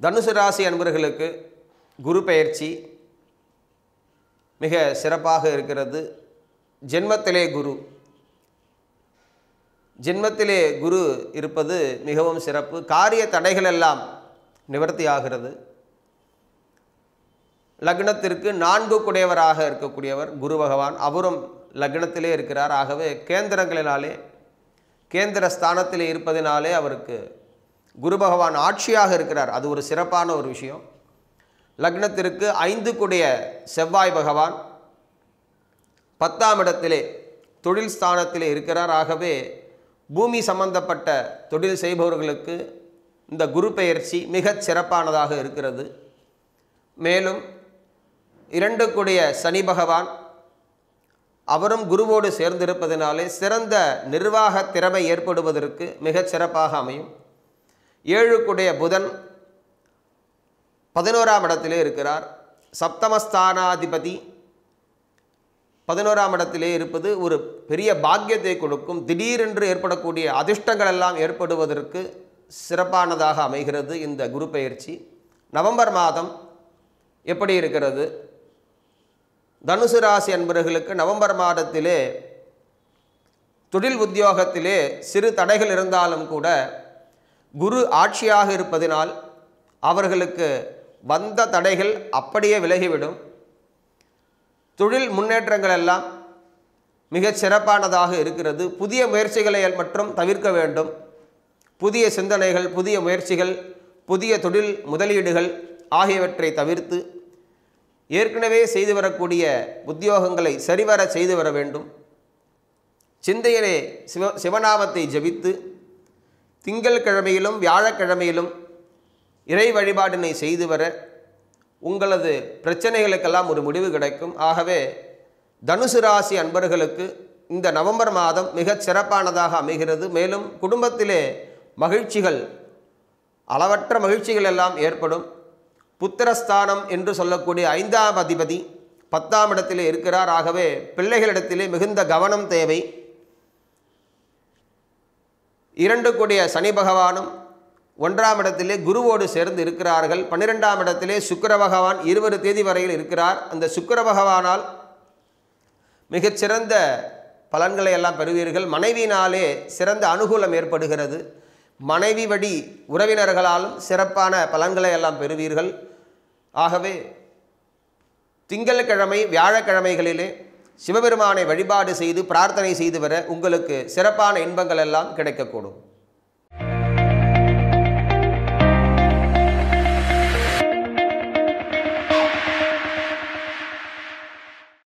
தனுசு ராசி அன்பர்களுக்கு குரு பெயர்ச்சி மிக சிறப்பாக இருக்கிறது ஜென்மத்திலே குரு ஜென்மத்திலே குரு இருப்பது மிகவும் சிறப்பு காரிய தடைகள் எல்லாம் நிவர்த்தி ஆகிறது லக்னத்திற்கு நான்கு குடையவராக இருக்கக்கூடியவர் குரு பகவான் அவரும் லக்னத்திலே இருக்கிறார் ஆகவே கேந்திரங்களினாலே கேந்திர ஸ்தானத்திலே இருப்பதினாலே அவருக்கு குரு பகவான் ஆட்சியாக இருக்கிறார் அது ஒரு சிறப்பான ஒரு விஷயம் லக்னத்திற்கு ஐந்து குடைய செவ்வாய் பகவான் பத்தாம் இடத்திலே தொழில் ஸ்தானத்திலே இருக்கிறார் ஆகவே பூமி சம்பந்தப்பட்ட தொழில் செய்பவர்களுக்கு இந்த குரு பெயர்ச்சி மிகச் சிறப்பானதாக இருக்கிறது மேலும் இரண்டு கூடிய சனி பகவான் அவரும் குருவோடு சேர்ந்திருப்பதினாலே சிறந்த நிர்வாக திறமை ஏற்படுவதற்கு மிகச் சிறப்பாக அமையும் ஏழு கூடிய புதன் பதினோராம் இடத்திலே இருக்கிறார் சப்தமஸ்தானாதிபதி பதினோராம் இடத்திலே இருப்பது ஒரு பெரிய பாக்கியத்தை கொடுக்கும் திடீரென்று ஏற்படக்கூடிய அதிர்ஷ்டங்கள் எல்லாம் ஏற்படுவதற்கு சிறப்பானதாக அமைகிறது இந்த குரு பெயர்ச்சி நவம்பர் மாதம் எப்படி இருக்கிறது தனுசு ராசி அன்பர்களுக்கு நவம்பர் மாதத்திலே தொழில் உத்தியோகத்திலே சிறு தடைகள் இருந்தாலும் கூட குரு ஆட்சியாக இருப்பதினால் அவர்களுக்கு வந்த தடைகள் அப்படியே விலகிவிடும் தொழில் முன்னேற்றங்கள் எல்லாம் மிகச் சிறப்பானதாக இருக்கிறது புதிய முயற்சிகளை மற்றும் தவிர்க்க வேண்டும் புதிய சிந்தனைகள் புதிய முயற்சிகள் புதிய தொழில் முதலீடுகள் ஆகியவற்றை தவிர்த்து ஏற்கனவே செய்து வரக்கூடிய உத்தியோகங்களை சரிவர செய்து வர வேண்டும் சிந்தையிலே சிவ சிவநாமத்தை ஜபித்து திங்கள் கிழமையிலும் வியாழக்கிழமையிலும் இறை வழிபாட்டினை செய்து வர உங்களது பிரச்சனைகளுக்கெல்லாம் ஒரு முடிவு கிடைக்கும் ஆகவே தனுசு ராசி அன்பர்களுக்கு இந்த நவம்பர் மாதம் மிகச் சிறப்பானதாக அமைகிறது மேலும் குடும்பத்திலே மகிழ்ச்சிகள் அளவற்ற மகிழ்ச்சிகள் எல்லாம் ஏற்படும் புத்திரஸ்தானம் என்று சொல்லக்கூடிய ஐந்தாம் அதிபதி பத்தாம் இடத்திலே இருக்கிறார் ஆகவே பிள்ளைகளிடத்திலே மிகுந்த கவனம் தேவை இரண்டு கூடிய சனி பகவானும் ஒன்றாம் இடத்திலே குருவோடு சேர்ந்து இருக்கிறார்கள் பன்னிரெண்டாம் இடத்திலே சுக்கிர பகவான் இருபது தேதி வரையில் இருக்கிறார் அந்த சுக்கிர பகவானால் மிகச்சிறந்த பலன்களை எல்லாம் பெறுவீர்கள் மனைவியினாலே சிறந்த அனுகூலம் ஏற்படுகிறது மனைவி வழி உறவினர்களாலும் சிறப்பான பலன்களை எல்லாம் பெறுவீர்கள் ஆகவே திங்கட்கிழமை வியாழக்கிழமைகளிலே சிவபெருமானை வழிபாடு செய்து பிரார்த்தனை செய்து வர உங்களுக்கு சிறப்பான இன்பங்கள் எல்லாம் கிடைக்கக்கூடும்